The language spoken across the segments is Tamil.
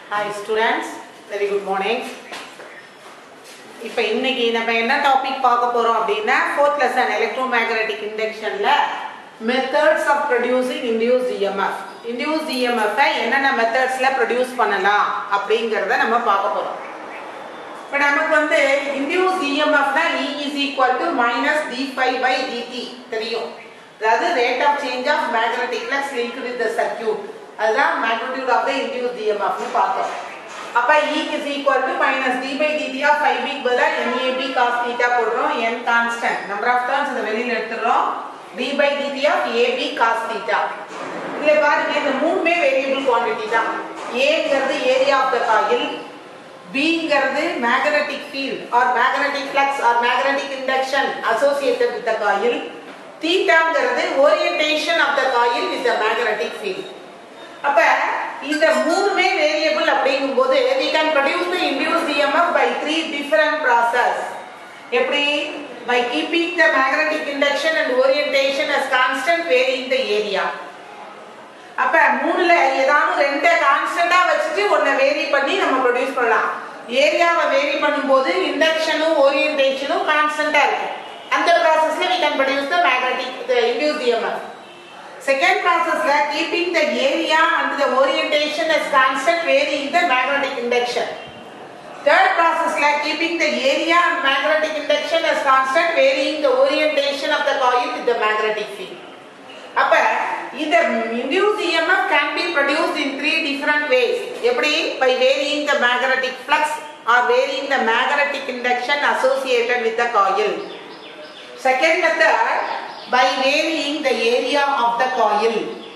Hi students very good morning இப்போ இன்னைக்கு நம்ம என்ன டாபிக் பார்க்க போறோம் அப்படின்னா ஃபோர்த் லெசன் எலக்ட்ரோ மேக்னெட்டிக் இண்டக்ஷன்ல methods of producing induced EMF induced EMF என்னென்ன மெத்தட்ஸ்ல ப்ரொடியூஸ் பண்ணலாம் அப்படிங்கிறத நம்ம பார்க்க போறோம் இப்போ நமக்கு வந்து இன்டியூஸ் இஎம்எஃப்னா E is equal to minus d phi by dt தெரியும் அதாவது rate of change of magnetic flux linked with the circuit அதுதான் மேக்னிடியூட் ஆஃப் த இன்டியூஸ் இஎம்எஃப்னு பார்த்தோம் அப்ப E is equal to minus d by dt of 5 b பதிலா NAB cos theta போடுறோம் n constant number of terms இத வெளியில எடுத்துறோம் d by dt of AB cos theta இதுல பாருங்க இந்த மூணுமே வேரியபிள் குவாண்டிட்டி தான் Aங்கிறது ஏரியா ஆஃப் த காயில் Bங்கிறது magnetic field or magnetic flux or magnetic induction associated with the coil தீட்டாங்கிறது orientation of the coil with the magnetic field அப்ப இந்த மூணுமே வேரியபிள் அப்படிங்கும்போது we can produce the induced EMF by three different process எப்படி by keeping the magnetic induction and orientation as constant varying the area அப்ப மூணுல ஏதாவது ரெண்டை கான்ஸ்டன்டா வச்சுட்டு ஒன்ன வேரி பண்ணி நம்ம ப்ரொடியூஸ் பண்ணலாம் ஏரியாவை வேரி பண்ணும்போது இண்டக்ஷனும் ஓரியன்டேஷனும் கான்ஸ்டன்டா இருக்கும் அந்த ப்ராசஸ்ல we can produce the magnetic the induced EMF Second processல keeping the area and the orientation as constant varying the magnetic induction. Third processல keeping the area and magnetic induction as constant varying the orientation of the coil with the magnetic field. அப்ப இந்த induced EMF can be produced in three different ways. எப்படி by varying the magnetic flux or varying the magnetic induction associated with the coil. Second method by varying the area of the coil.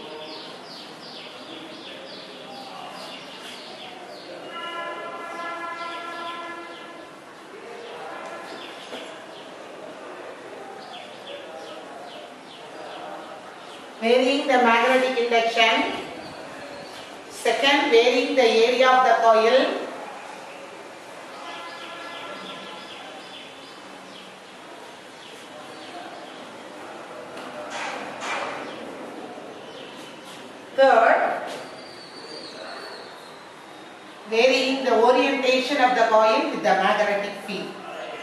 Varying the magnetic induction. Second, varying the area of the coil. Third, varying the orientation of the coil with the magnetic field.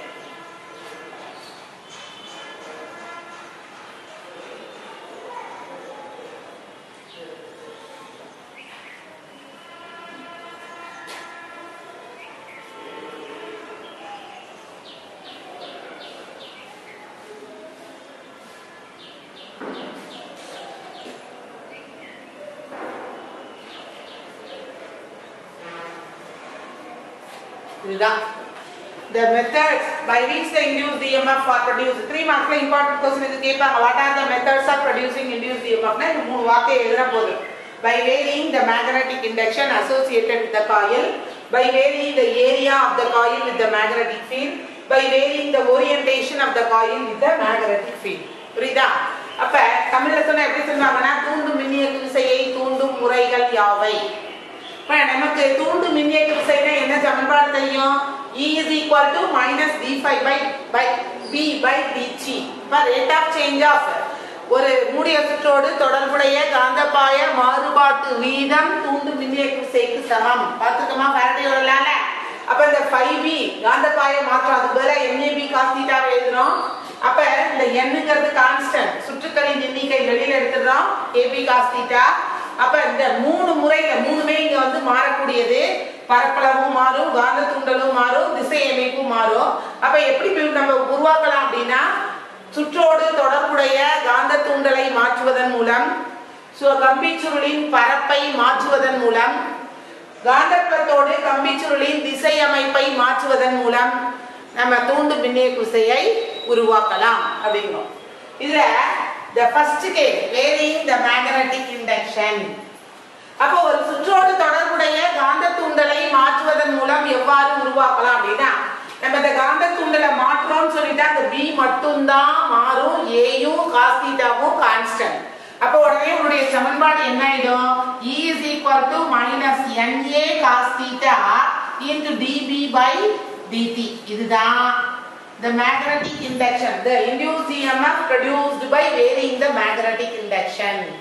இதுதான் the methods by which the induced EMF are produced three மார்க்ல இம்பார்ட்டன்ட் கொஸ்டின் இது கேட்பாங்க what are the methods of producing induced EMFனா இந்த மூணு வார்த்தை எழுதுற போது by varying the magnetic induction associated with the coil by varying the area of the coil with the magnetic field by varying the orientation of the coil with the magnetic field புரியுதா அப்ப தமிழ்ல சொன்னா எப்படி சொல்லுவாங்கன்னா தூண்டும் மின்னியக்கு விசையை தூண்டும் முறைகள் யாவை இப்ப நமக்கு தூண்டு மின்னியக்கு விசைனா என்ன சமன்பாடு தெரியும் E is equal to minus d5 by by b by dg இப்ப rate of change of ஒரு மூடிய சுற்றோடு தொடர்புடைய காந்தப்பாய மாறுபாட்டு வீதம் தூண்டு மின்னியக்கு விசைக்கு சமம் பார்த்துக்கமா ஃபேரடேயோட லால அப்ப இந்த 5b காந்தப்பாய மாற்றம் அது பதிலா NAB cos θ எழுதுறோம் அப்ப இந்த n-ங்கிறது கான்ஸ்டன்ட் சுற்றுக்களின் எண்ணிக்கை வெளியில எடுத்துடுறோம் AB cos θ அப்ப இந்த மூணு முறையில மூணுமே இங்க வந்து மாறக்கூடியது பரப்பளவும் மாறும் காந்த தூண்டலும் மாறும் திசை அமைப்பும் மாறும் அப்ப எப்படி நம்ம உருவாக்கலாம் அப்படின்னா சுற்றோடு தொடர்புடைய காந்த தூண்டலை மாற்றுவதன் மூலம் கம்பிச்சுருளின் பரப்பை மாற்றுவதன் மூலம் காந்தப்புலத்தோடு கம்பிச்சுருளின் திசை அமைப்பை மாற்றுவதன் மூலம் நம்ம தூண்டு மின்னியக்கு விசையை உருவாக்கலாம் அப்படிங்கிறோம் இதுல the first case varying the magnetic induction அப்போ ஒரு சுற்றோடு தொடர்புடைய காந்த தூண்டலை மாற்றுவதன் மூலம் எவ்வாறு உருவாக்கலாம் அப்படின்னா நம்ம இந்த காந்த தூண்டலை மாற்றுறோம்னு சொல்லிட்டா அந்த பி மட்டும்தான் மாறும் ஏயும் காஸ்தீட்டாவும் கான்ஸ்டன்ட் அப்போ உடனே உன்னுடைய சமன்பாடு என்ன ஆயிடும் E is equal to minus NA cos theta into dB by dt இதுதான் the magnetic induction the induced EMF produced by varying the magnetic induction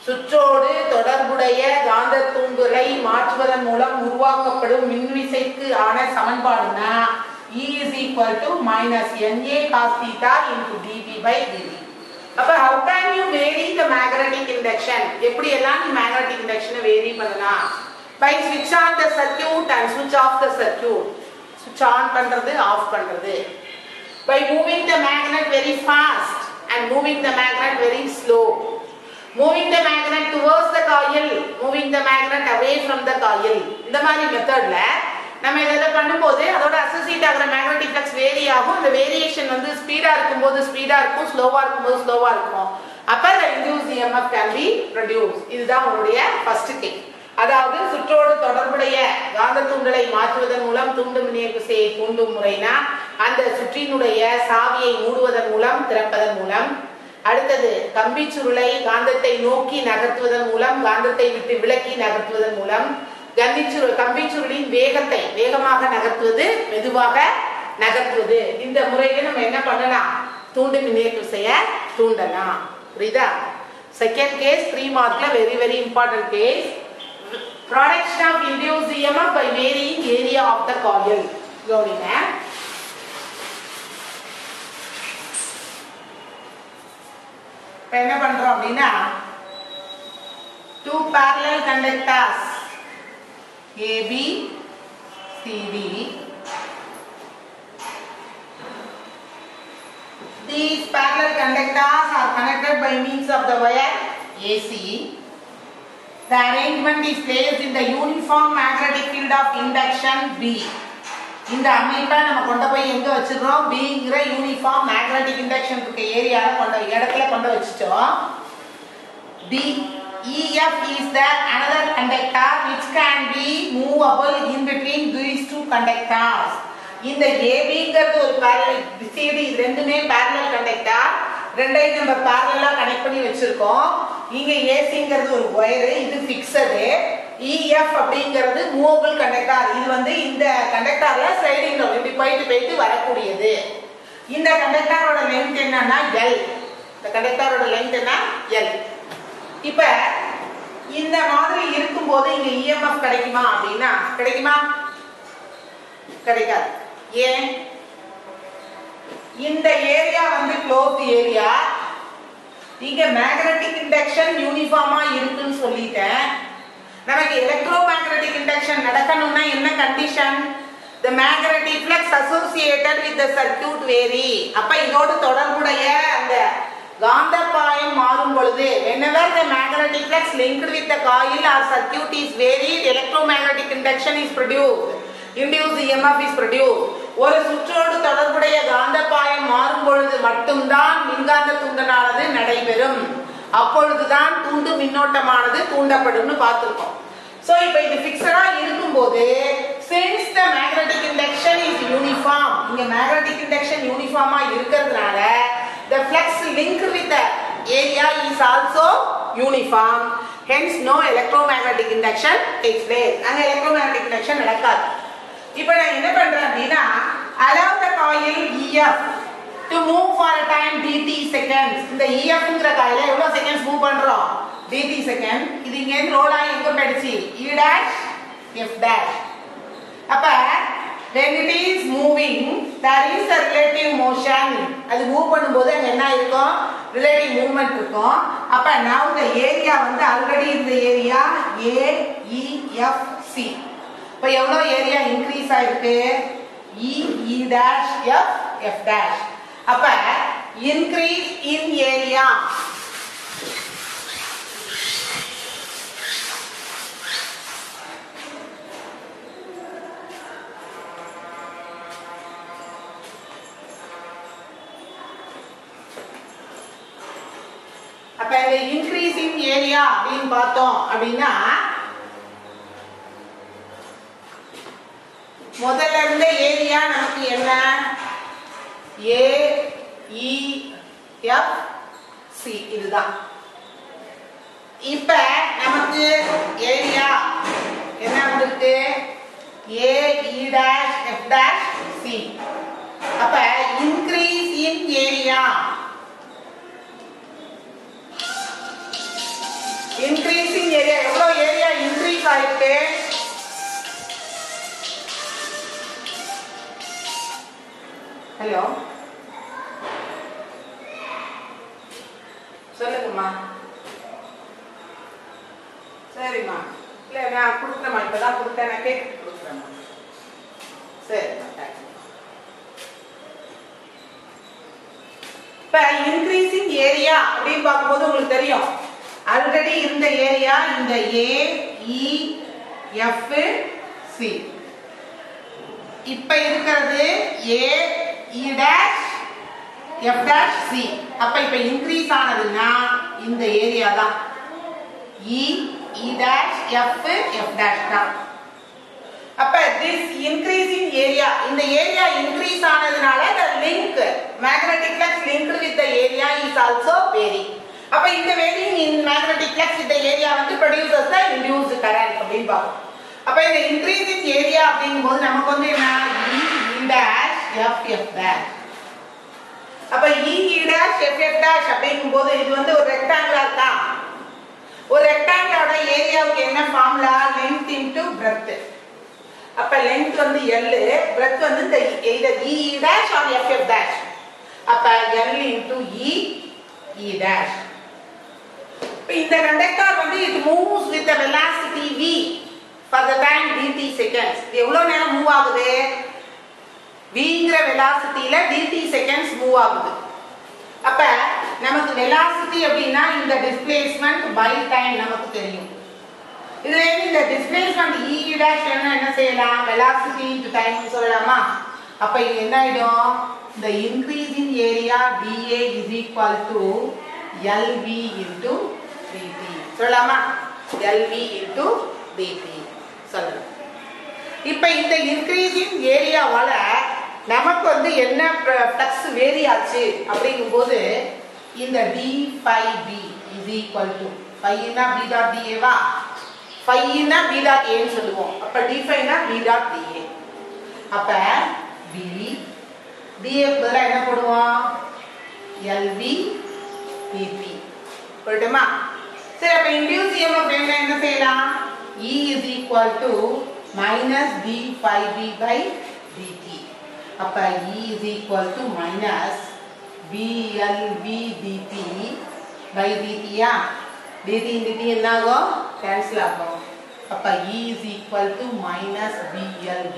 சுற்றோடு தொடர்புடைய காந்த தூண்டுகளை மாற்றுவதன் மூலம் உருவாக்கப்படும் மின்விசைக்கு ஆன சமன்பாடுனா E is equal to minus NA cos theta into dB by dt. அப்ப how can you vary the magnetic induction? எப்படி எல்லாம் நீ magnetic induction vary பண்ணலாம்? By switch on the circuit and switch off the circuit. Switch on பண்றது off பண்றது. By moving the magnet very fast and moving the magnet very slow. Moving the magnet towards the coil, moving the magnet away from the coil. இந்த மாதிரி மெத்தட்ல நம்ம இதில் பண்ணும்போது அதோட அசோசியேட் ஆகிற மேக்னெட்டிக் ஃப்ளக்ஸ் வேரி ஆகும் அந்த வேரியேஷன் வந்து ஸ்பீடாக இருக்கும்போது ஸ்பீடாக இருக்கும் ஸ்லோவாக இருக்கும்போது ஸ்லோவாக இருக்கும் அப்போ the induced EMF can be produced இதுதான் உங்களுடைய ஃபர்ஸ்ட் கேஸ் அதாவது சுற்றோடு தொடர்புடைய காந்த தூண்டலை மாற்றுவதன் மூலம் தூண்டும் விநியோக விசையை தூண்டும் முறைனா அந்த சுற்றினுடைய சாவியை மூடுவதன் மூலம் திறப்பதன் மூலம் அடுத்தது கம்பி சுருளை காந்தத்தை நோக்கி நகர்த்துவதன் மூலம் காந்தத்தை விட்டு விலக்கி நகர்த்துவதன் மூலம் கம்பிச்சுருள் கம்பிச்சுருளின் வேகத்தை வேகமாக நகர்த்துவது மெதுவாக நகர்த்துவது இந்த முறையில நம்ம என்ன பண்ணலாம் தூண்டு மின்னியக்கு விசைய தூண்டலாம் புரியுதா செகண்ட் கேஸ் த்ரீ மார்க்ல very very important case production of induced EMF by varying area of the coil கவனிங்க இப்ப என்ன பண்றோம் அப்படின்னா two parallel conductors AB CD These parallel conductors are connected by means of the wire AC. The arrangement is placed in the uniform magnetic field of induction B. இந்த அமைப்பை நம்ம கொண்டு போய் எங்க வச்சிருக்கோம் பிங்கிற யூனிஃபார்ம் மேக்னெட்டிக் இண்டக்ஷன் இருக்க ஏரியால கொண்ட இடத்துல கொண்டு வச்சுட்டோம் d EF is the another conductor which can be movable in between these two conductors. இந்த ஏபிங்கிறது ஒரு parallel CD இது ரெண்டுமே parallel conductor ரெண்டையும் நம்ம parallel கனெக்ட் பண்ணி வச்சிருக்கோம் இங்க ஏசிங்கிறது ஒரு ஒயர் இது ஃபிக்ஸடு EF அப்படிங்கிறது மூவபிள் கண்டக்டர் இது வந்து இந்த கண்டக்டர்ல ஸ்லைடிங் இப்படி போயிட்டு போயிட்டு வரக்கூடியது இந்த கண்டக்டரோட லென்த் என்னன்னா L இந்த கண்டக்டரோட லென்த் என்ன L இப்ப இந்த மாதிரி இருக்கும்போது இங்க இஎம்எஃப் கிடைக்குமா அப்படின்னா கிடைக்குமா கிடைக்காது ஏன் இந்த ஏரியா வந்து க்ளோஸ் ஏரியா இங்க மேக்னெட்டிக் இண்டக்ஷன் யூனிஃபார்மா இருக்குன்னு சொல்லிட்டேன் நமக்கு எலக்ட்ரோ மேக்னெட்டிக் இண்டக்ஷன் நடக்கணும்னா என்ன condition the magnetic flux associated with the circuit vary அப்ப இதோடு தொடர்புடைய அந்த காந்தப்பாயம் மாறும் பொழுது whenever the magnetic flux linked with the coil or circuit is varied electromagnetic induction is produced induced EMF is produced ஒரு சுற்றோடு தொடர்புடைய காந்தப்பாயம் மாறும் பொழுது மட்டும்தான் மின்காந்த தூண்டலானது நடைபெறும் அப்பொழுதுதான் தூண்டு மின்னோட்டமானது தூண்டப்படும்னு பார்த்திருக்கோம் சோ இப்போ இது ஃபிக்ஸடா இருக்கும்போது since the magnetic induction is uniform இங்க magnetic induction யூனிஃபார்மா இருக்கிறதுனால the flux linked with the area is also uniform hence no electromagnetic induction takes place அங்க electromagnetic induction நடக்காது இப்போ நான் என்ன பண்றேன் அப்படின்னா allow the coil EF to move for a time dt seconds இந்த EFங்கிற காயில எவ்வளவு செகண்ட்ஸ் மூவ் பண்றோம் dt செகண்ட் இது இங்க இருந்து ரோல் ஆகி எங்க போயிடுச்சு E dash F dash அப்ப when it is moving there is a relative motion அது மூவ் பண்ணும்போது அங்க என்ன இருக்கும் ரிலேட்டிவ் மூவ்மெண்ட் இருக்கும் அப்ப now the area வந்து ஆல்ரெடி இந்த area A E F C இப்ப எவ்வளவு ஏரியா இன்க்ரீஸ் ஆயிருக்கு E E dash F F dash அப்ப இன்க்ரீஸ் இன் ஏரியா அப்ப இந்த இன்க்ரீஸ் இன் ஏரியா அப்படின்னு பார்த்தோம் அப்படின்னா முதல்ல இருந்த ஏரியா நமக்கு என்ன ஏ இ எஃப் சி இதுதான் இப்ப நமக்கு ஏரியா என்ன வந்திருக்கு A E dash F dash C அப்ப increase in area increasing area எவ்வளோ ஏரியா இன்க்ரீஸ் ஆயிருக்கு ஹலோ சொல்லுங்கம்மா சரிம்மா இல்லை நான் கொடுக்குறேம்மா இப்போ தான் கொடுத்தேன் நான் கேட்டு கொடுக்குறேம்மா சரிம்மா தேங்க்யூ இப்போ இன்க்ரீசிங் ஏரியா அப்படின்னு பார்க்கும்போது உங்களுக்கு தெரியும் ஆல்ரெடி இருந்த ஏரியா இந்த ஏ இ எஃப் சி இப்போ இருக்கிறது A E dash F dash C அப்ப இப்போ இன்க்ரீஸ் ஆனதுன்னா இந்த ஏரியா தான் E E dash F F dash தான் அப்ப திஸ் இன்க்ரீசிங் ஏரியா இந்த ஏரியா இன்க்ரீஸ் ஆனதுனால the link magnetic flux linked with the area is also varying அப்ப இந்த varying in magnetic flux with the area வந்து produces the induced current அப்படின்னு பார்ப்போம் அப்ப இந்த increasing area அப்படிங்கும்போது நமக்கு வந்து என்ன E E dash F F dash அப்ப E E dash F F dash அப்படிங்கும்போது இது வந்து ஒரு ரெக்டாங்குலா இருக்கா ஒரு ரெக்டாங்குலோட ஏரியாவுக்கு என்ன ஃபார்முலா லென்த் இன்டு breadth அப்ப லென்த் வந்து L breadth வந்து இந்த either E E dash or F F dash அப்ப L into E E dash இப்ப இந்த கண்டக்டர் வந்து it moves with the velocity V for the time dt seconds இது எவ்வளவு நேரம் மூவ் ஆகுது Vங்கிற வெலாசிட்டியில dt செகண்ட்ஸ் மூவ் ஆகுது அப்ப நமக்கு வெலாசிட்டி அப்படின்னா இந்த டிஸ்பிளேஸ்மெண்ட் பை டைம் நமக்கு தெரியும் இதுல இருந்து இந்த டிஸ்பிளேஸ்மெண்ட் இ டேஷ் என்ன என்ன செய்யலாம் வெலாசிட்டி இன்டு டைம் சொல்லலாமா அப்ப இது என்ன ஆயிடும் இந்த increase in area dA is equal to LV into dt சொல்லலாமா LV into dt சொல்லலாம் இப்ப இந்த இன்க்ரீசிங் ஏரியாவால நமக்கு வந்து என்ன ஃப்ளக்ஸ் வேரி ஆச்சு அப்படிங்கும்போது இந்த d phi B is equal to ஃபைவ்னா பி டாட் டிஏவா ஃபைவ்னா பி டாட் ஏன்னு சொல்லுவோம் அப்ப டி ஃபைவ்னா பி டாட் டிஏ அப்ப பி டிஏ பதிலாக என்ன போடுவோம் எல்வி டிபி போயிட்டுமா சரி அப்ப இன்டியூஸ் இஎம்எஃப் என்ன என்ன செய்யலாம் E is equal to minus d phi b by dt. அப்ப E is equal to minus BLV dt by dt yeah dt dt என்ன ஆகும் கேன்சல் ஆகும் அப்ப E is equal to minus BLV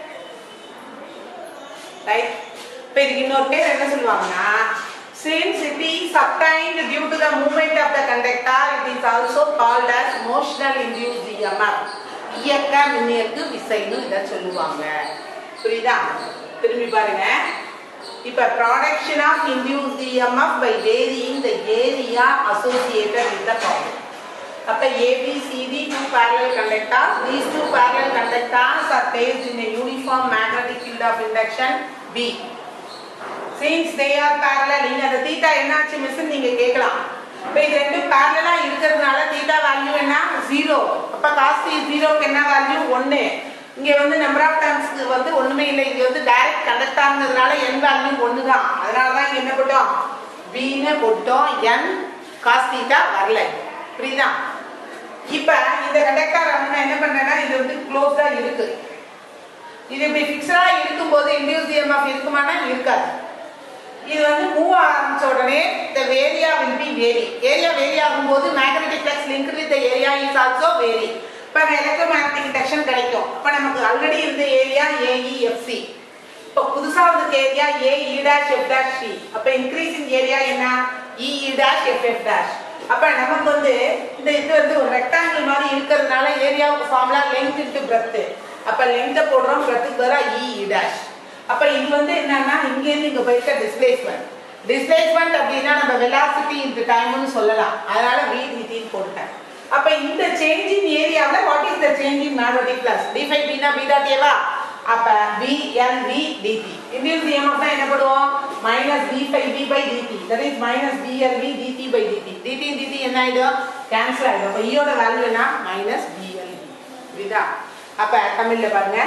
right இப்போ இதுக்கு இன்னொரு பேர் என்ன சொல்லுவாங்கன்னா since it is obtained due to the movement of the conductor it is also called as motional induced EMF இயக்க மின்னியக்கு விசைன்னு இதை சொல்லுவாங்க புரியுதா திரும்பி பாருங்க இப்ப production of induced EMF by varying the area associated with the problem அப்ப ABCD two parallel conductors these two parallel conductors are placed in a uniform magnetic field of induction B since they are parallel இங்க அந்த தீட்டா என்னாச்சு மிஸ் நீங்க கேட்கலாம் இப்போ இது ரெண்டும் parallel ஆ இருக்கிறதுனால தீட்டா வேல்யூ என்ன ஜீரோ அப்ப காஸ்ட் ஜீரோக்கு என்ன வேல்யூ ஒன்னு இங்க வந்து நம்பர் ஆஃப் டர்ம்ஸ்க்கு வந்து ஒண்ணுமே இல்லை இங்க வந்து டைரக்ட் கண்டக்டாங்கிறதுனால n வேல்யூ ஒன்று தான் அதனால தான் இங்க என்ன போட்டோம் பின்னு போட்டோம் n காஸ் தீட்டா வரல புரியுதா இப்ப இந்த கண்டக்டர் நான் என்ன பண்றேன்னா இது வந்து க்ளோஸ்டா இருக்கு இது இப்படி ஃபிக்ஸடா இருக்கும்போது இன்டியூஸ் இஎம்எஃப் இருக்குமானா இருக்காது இது வந்து மூவ் ஆரம்பிச்ச உடனே the area will be vary area vary ஆகும்போது magnetic flux linked with the area is also vary இப்போ எலக்ட்ரோமேக்னெட்டிக் இண்டக்ஷன் கிடைக்கும் இப்போ நமக்கு ஆல்ரெடி இருந்த ஏரியா ஏஇஎஃப்சி இப்போ புதுசா வந்திருக்க area A E dash F dash C அப்போ இன்க்ரீசிங் ஏரியா என்ன E E dash F F dash அப்ப நமக்கு வந்து இந்த இது வந்து ஒரு ரெக்டாங்கிள் மாதிரி இருக்கிறதுனால ஏரியாவுக்கு ஃபார்முலா லெங்த் இன்டு பிரெத் அப்ப லெங்த்தை போடுறோம் பிரெத்துக்கு பதிலாக இஇ டேஷ் அப்ப இது வந்து என்னன்னா இங்க இருந்து இங்க போயிருக்க டிஸ்பிளேஸ்மெண்ட் டிஸ்பிளேஸ்மெண்ட் அப்படின்னா நம்ம வெலாசிட்டி இந்த டைம்னு சொல்லலாம் அதனால வி டிடின்னு போட்டுட்டேன் அப்ப இந்த சேஞ்ச் இன் ஏரியாவில் what is the change in magnetic flux d phi பின்னா பி டாட் ஏவா அப்ப B L V dt induced EMF தான் என்ன பண்ணுவோம் minus B phi B by dt that is minus B L V dt by dt dt dt என்ன ஆயிடும் கேன்சல் ஆயிடும் அப்ப ஈயோட வேல்யூ என்ன மைனஸ் பி எல் வி புரியுதா அப்ப தமிழ்ல பாருங்க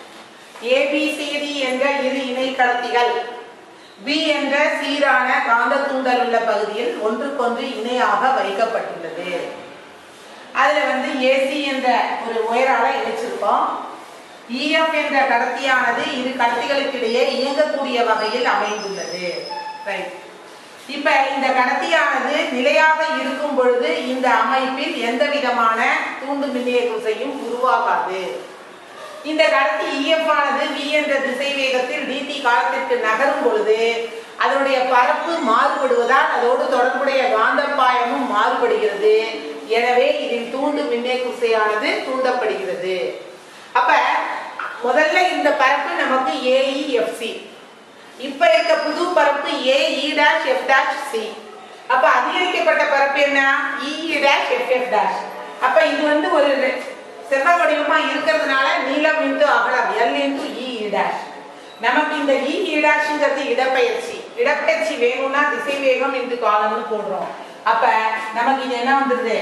ஏபிசிடி என்ற இரு இணை கடத்திகள் பி என்ற சீரான காந்த தூண்டல் உள்ள பகுதியில் ஒன்றுக்கொன்று இணையாக வைக்கப்பட்டுள்ளது அதுல வந்து ஏசி என்ற ஒரு உயரால இணைச்சிருக்கோம் இஎஃப் என்ற கடத்தியானது இரு கடத்திகளுக்கிடையே இயங்கக்கூடிய வகையில் அமைந்துள்ளது ரைட் இப்ப இந்த கடத்தியானது நிலையாக இருக்கும் பொழுது இந்த அமைப்பில் எந்த விதமான தூண்டு மின்னியக்குசையும் உருவாகாது இந்த கடத்தி இஎஃப் ஆனது v என்ற திசை வேகத்தில் dt காலத்திற்கு நகரும் பொழுது அதனுடைய பரப்பு மாறுபடுவதால் அதோடு தொடர்புடைய காந்தப்பாயமும் மாறுபடுகிறது எனவே இதில் தூண்டு மின்னேக்குசையானது தூண்டப்படுகிறது அப்ப முதல்ல இந்த பரப்பு நமக்கு ஏஇஎஃப்சி இப்ப இருக்க புது பரப்பு A E dash F dash C அப்ப அதிகரிக்கப்பட்ட பரப்பு என்ன E dash F F dash அப்ப இது வந்து ஒரு செவ்வக வடிவமா இருக்கிறதுனால நீளம் இன்டு அகலம் எல் இன்டு இ டேஷ் நமக்கு இந்த இ டேஷ்ங்கிறது இடப்பெயர்ச்சி இடப்பெயர்ச்சி வேணும்னா திசை வேகம் இன்டு காலம்னு போடுறோம் அப்ப நமக்கு இது என்ன வந்துருது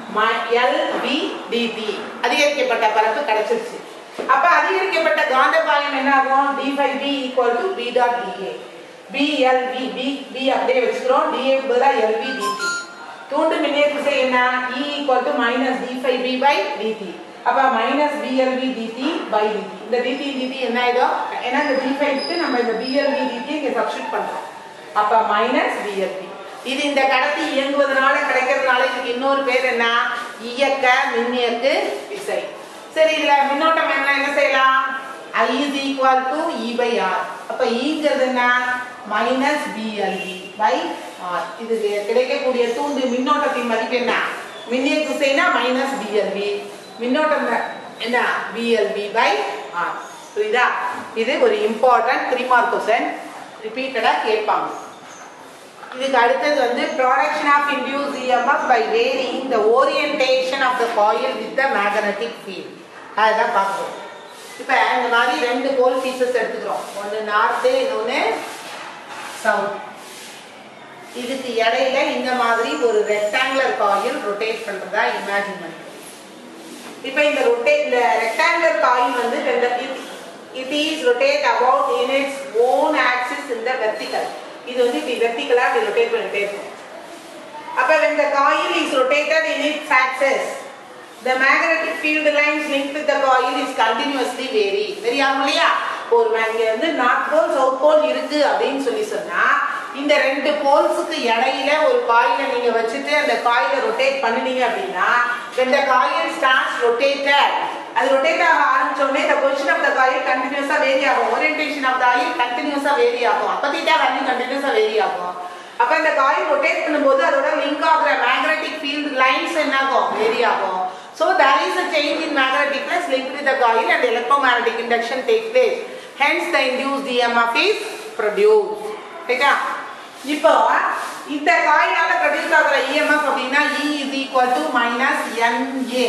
எல் வி டிடி அதிகரிக்கப்பட்ட பரப்பு கிடைச்சிருச்சு அப்ப அதிகரிக்கப்பட்ட காந்தபாயம் என்ன ஆகும் d phi B equal to B dot d A B L V B B அப்படியே வச்சுக்கிறோம் டிஏ பதிலாக எல்வி டிடி தூண்டு மின்னேற்று என்ன E equal to minus d phi B by dt அப்ப minus B L V dt by dt இந்த டிடி டிடி என்ன ஆயிடும் ஏன்னா இந்த டி ஃபைவ்க்கு நம்ம இந்த பிஎல்வி டிடி இங்க சப்ஸ்டிட் பண்றோம் அப்ப மைனஸ் பிஎல்வி இது இந்த கடத்தி இயங்குவதனால கிடைக்கிறதுனால இதுக்கு இன்னொரு பேர் என்ன இயக்க மின்னியக்கு விசை சரி இதுல மின்னோட்டம் என்ன என்ன செய்யலாம் I is equal to E by R அப்ப Eங்கிறது என்ன மைனஸ் பிஎல்வி பை ஆர் இது கிடைக்கக்கூடிய தூண்டு மின்னோட்டத்தின் மதிப்பு என்ன மின்னிய திசைனா மைனஸ் பிஎல்வி மின்னோட்டம் என்ன பிஎல்வி பை ஆர் புரியுதா இது ஒரு இம்பார்ட்டன்ட் த்ரீ மார்க் கொஸ்டின் ரிப்பீட்டடாக கேட்பாங்க இதுக்கு அடுத்தது வந்து production of induced EMF by varying the orientation of the coil with the magnetic field அதுதான் பார்க்கணும் இப்போ இந்த மாதிரி ரெண்டு போல் பீசஸ் எடுத்துக்கிறோம் ஒன்று நார்த்து இன்னொன்று சவுத் இதுக்கு இடையில இந்த மாதிரி ஒரு ரெக்டாங்குலர் காயில் ரொட்டேட் பண்றதா இமேஜின் பண்ணிக்கணும் இப்போ இந்த ரொட்டேட் இந்த ரெக்டாங்குலர் காயில் வந்து it is rotate about in its own axis இந்த வெர்டிகல் இது வந்து இப்படி வெர்டிகலா இப்படி ரொட்டேட் பண்ணிட்டே இருக்கும் அப்ப when the coil is rotated in its axis the magnetic field lines linked with the coil is continuously vary vary ஆகும் இல்லையா ஒரு இங்க வந்து நார்த் போல் சவுத் போல் இருக்கு அப்படின்னு சொல்லி சொன்னா இந்த ரெண்டு போல்ஸுக்கு இடையில ஒரு காயிலை நீங்க வச்சுட்டு அந்த காயிலை ரொட்டேட் பண்ணுனீங்க அப்படின்னா when the coil starts rotated அது ரொட்டேட் ஆக ஆரம்பிச்ச உடனே the position of the coil continuously vary ஆகும் orientation of the coil continuously vary ஆகும் அப்ப தீட்டா வேல்யூ continuously vary ஆகும் அப்ப இந்த காயில் ரொட்டேட் பண்ணும்போது அதோட லிங்க் ஆகுற மேக்னெட்டிக் ஃபீல்ட் லைன்ஸ் என்ன ஆகும் வேரி ஆகும் so there is a change in magnetic flux linked with the coil and electromagnetic induction takes place hence the induced EMF is produced சரியா இப்போ இந்த காயினால ப்ரொடியூஸ் ஆகுற இஎம்எஃப் அப்படின்னா E is equal to minus NA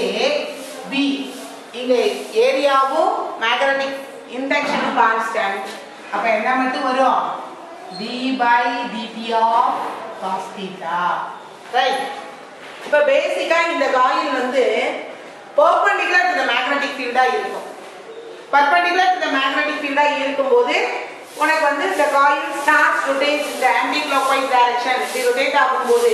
B இங்க ஏரியாவும் மேக்னெட்டிக் இண்டக்ஷனும் கான்ஸ்டன்ட் அப்ப என்ன மட்டும் வரும் d by dt of cos theta right இப்போ பேசிக்கா இந்த காயில் வந்து பெர்பெண்டிகுலர் டு தி மேக்னெட்டிக் ஃபீல்டா இருக்கும் பெர்பெண்டிகுலர் டு தி மேக்னெட்டிக் ஃபீல்டா இருக்கும்போது உனக்கு வந்து இந்த காயில் ஸ்டார்ட்ஸ் ரொட்டேட் இந்த ஆன்டி கிளாக்வைஸ் டைரக்ஷன் இப்படி ரொட்டேட் ஆகும்போது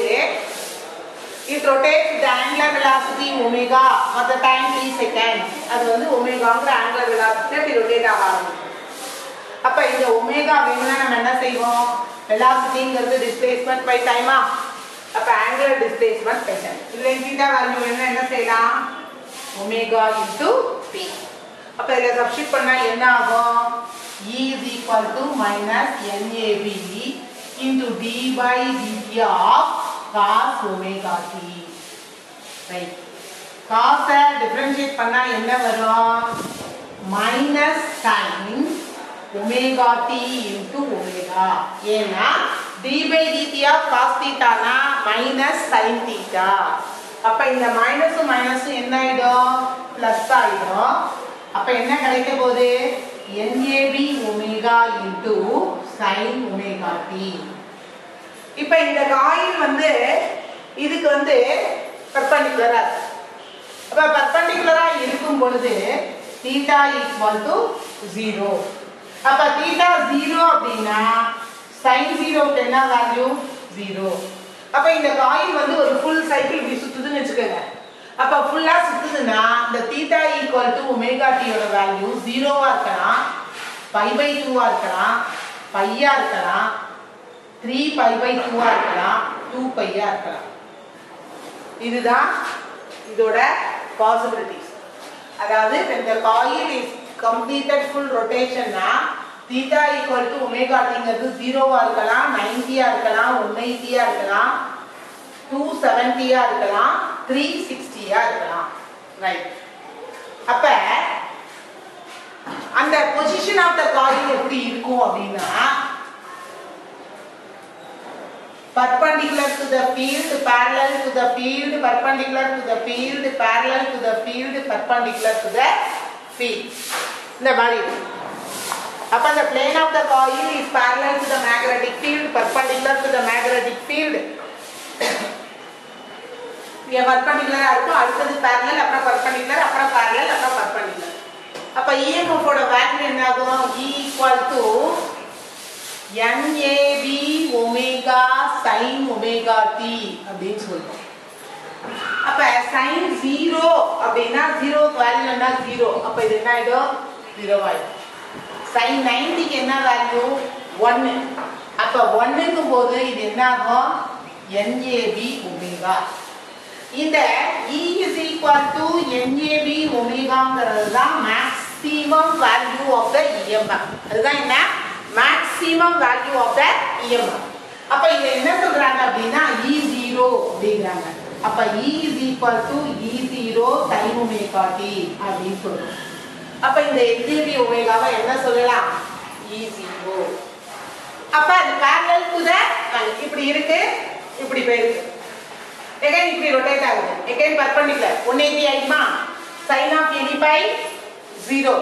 it rotates the angular velocity omega for the time t seconds அது வந்து ஒமேகாங்கிற angular velocity அப்படி ரொட்டேட் ஆக ஆரம்பிக்கும் அப்ப இந்த ஒமேகா வேணும்னா நம்ம என்ன செய்வோம் வெலாசிட்டிங்கிறது டிஸ்பிளேஸ்மெண்ட் பை டைமா அப்ப ஆங்குலர் டிஸ்பிளேஸ்மெண்ட் பை டைம் இதுல தீட்டா வேல்யூ வேணும்னா என்ன செய்யலாம் ஒமேகா இன்டு பி அப்ப இதுல சப்ஸ்டிட் பண்ணா என்ன ஆகும் E is equal to minus NAB into d by dt of cos omega t right cos a differentiate பண்ணா என்ன வரும் minus sin omega t into omega ஏன்னா d by dt of cos theta னா minus sin theta அப்ப இந்த மைனஸும் மைனஸும் என்ன ஆயிடும் பிளஸ் ஆயிடும் அப்ப என்ன கிடைக்க போகுது NAB omega into sin omega t இப்ப இந்த காயில் வந்து இதுக்கு வந்து பெர்பெண்டிகுலரா அப்ப பெர்பெண்டிகுலரா இருக்கும் பொழுது தீட்டா ஈக்குவல் டு ஜீரோ அப்ப தீட்டா ஜீரோ அப்படின்னா சைன் ஜீரோக்கு என்ன வேல்யூ ஜீரோ அப்ப இந்த காயில் வந்து ஒரு ஃபுல் சைக்கிள் இப்படி சுத்துதுன்னு வச்சுக்கோங்க அப்ப இருந்ததுன்னா இந்த தீட்டா ஈக்குவல் டு ஒமேகா டியோட வேல்யூ ஜீரோவா இருக்கலாம் பை பை டூவா இருக்கலாம் பையா இருக்கலாம் த்ரீ பை பை டூவா இருக்கலாம் டூ பையா இருக்கலாம் இதுதான் இதோட பாசிபிலிட்டிஸ் அதாவது when the coil is completed full rotation னா theta equal to omega tங்கிறது ஜீரோவா இருக்கலாம் 90 இருக்கலாம் 180 இருக்கலாம் 270 இருக்கலாம் 360 இருக்கலாம் ரைட் அப்ப அந்த பொசிஷன் ஆஃப் த காயில் எப்படி இருக்கும் அப்படின்னா perpendicular to the field parallel to the field perpendicular to the field parallel to the field perpendicular to the field இந்த மாதிரி இருக்கும் அப்ப the plane of the coil is parallel to the magnetic field perpendicular to the magnetic field இங்க perpendicular இருக்கும் அடுத்தது parallel அப்புறம் perpendicular அப்புறம் parallel அப்புறம் perpendicular அப்ப EMF ஓட வேல்யூ என்ன ஆகும் E equal to NAB omega sin omega t அப்படின்னு சொல்றோம் அப்ப sin 0 அப்படின்னா 0 வேல்யூ என்ன 0 அப்ப இது என்ன ஆயிடும் 0 ஆயிடும் sin 90 க்கு என்ன வேல்யூ 1 அப்ப 1 க்கும் போது இது என்ன ஆகும் NAB ஒமேகா இந்த E is equal to NAB ஒமேகாங்கிறது தான் maximum value of the EMF அதுதான் என்ன maximum value of the EMF அப்ப இங்க என்ன சொல்றாங்க அப்படின்னா E0 அப்படிங்கிறாங்க அப்ப E is equal to E0 sin omega t அப்படின்னு சொல்றோம் அப்ப இந்த NAB ஒமேகாவை என்ன சொல்லலாம் E0 அப்ப அது parallel to the இப்படி இருக்கு இப்படி போயிருக்கு again இப்படி rotate ஆகுது again perpendicular 180 ஆயிடுமா sin of NE by 0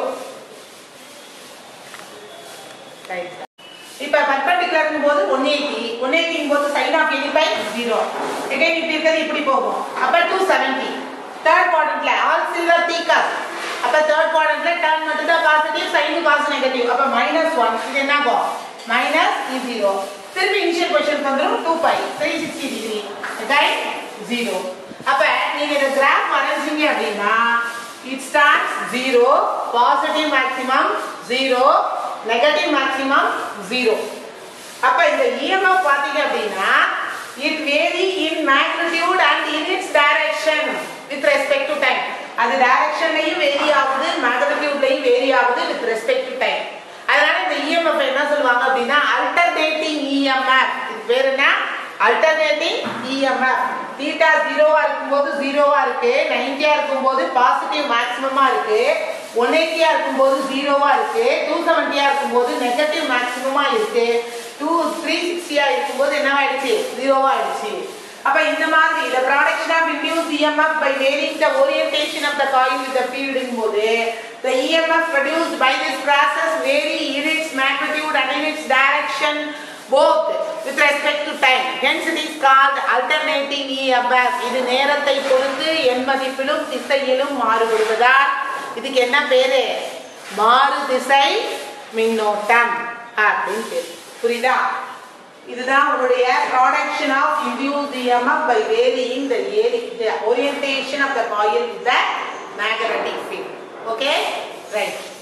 right இப்ப perpendicular போது 180 180 போது sin of NE by 0 again இப்படி இருக்கிறது இப்படி போகும் அப்ப 270 third quadrantல all silver teacup அப்ப third quadrantல turn மட்டும் தான் பாசிட்டிவ் sin cos நெகட்டிவ் அப்ப minus 1 இது என்ன ஆகும் minus E0 திருப்பி இனிஷியல் பொசிஷன் வந்துரும் 2 pi 360 டிகிரி again 0 அப்ப நீங்க இந்த கிராஃப் வரைஞ்சீங்க அப்படின்னா it starts 0 positive maximum 0 negative maximum 0 அப்ப இந்த EMF பாத்தீங்க அப்படின்னா it vary in magnitude and in its direction with respect to time அது டைரக்ஷன்லயும் வேரி ஆகுது மேக்னிடியூட்லயும் வேரி ஆகுது with respect to time அதனால இந்த EMF என்ன சொல்லுவாங்க அப்படின்னா alternating EMF இது பேர் என்ன alternating EMF தீட்டா ஜீரோவா இருக்கும்போது ஜீரோவா இருக்கு நைன்டியா இருக்கும்போது பாசிட்டிவ் மேக்ஸிமமா இருக்கு ஒன் எயிட்டியா இருக்கும்போது ஜீரோவா இருக்கு டூ செவன்டியா இருக்கும்போது நெகட்டிவ் மேக்ஸிமமா இருக்கு டூ த்ரீ சிக்ஸ்டியா இருக்கும்போது என்னவாயிடுச்சு ஜீரோவா ஆயிடுச்சு அப்ப இந்த மாதிரி the production of induced EMF by varying the orientation of the coil with the field போது the EMF produced by this process vary in its magnitude and in its direction both with respect to time hence it is called alternating EMF இது நேரத்தை பொறுத்து எண் மதிப்பிலும் திசையிலும் மாறுபடுவதால் இதுக்கு என்ன பேரு மாறு திசை மின்னோட்டம் அப்படின்னு பேரு புரியுதா இதுதான் உங்களுடைய production of induced EMF by varying the area, the orientation of the coil with the magnetic field. Okay? Right.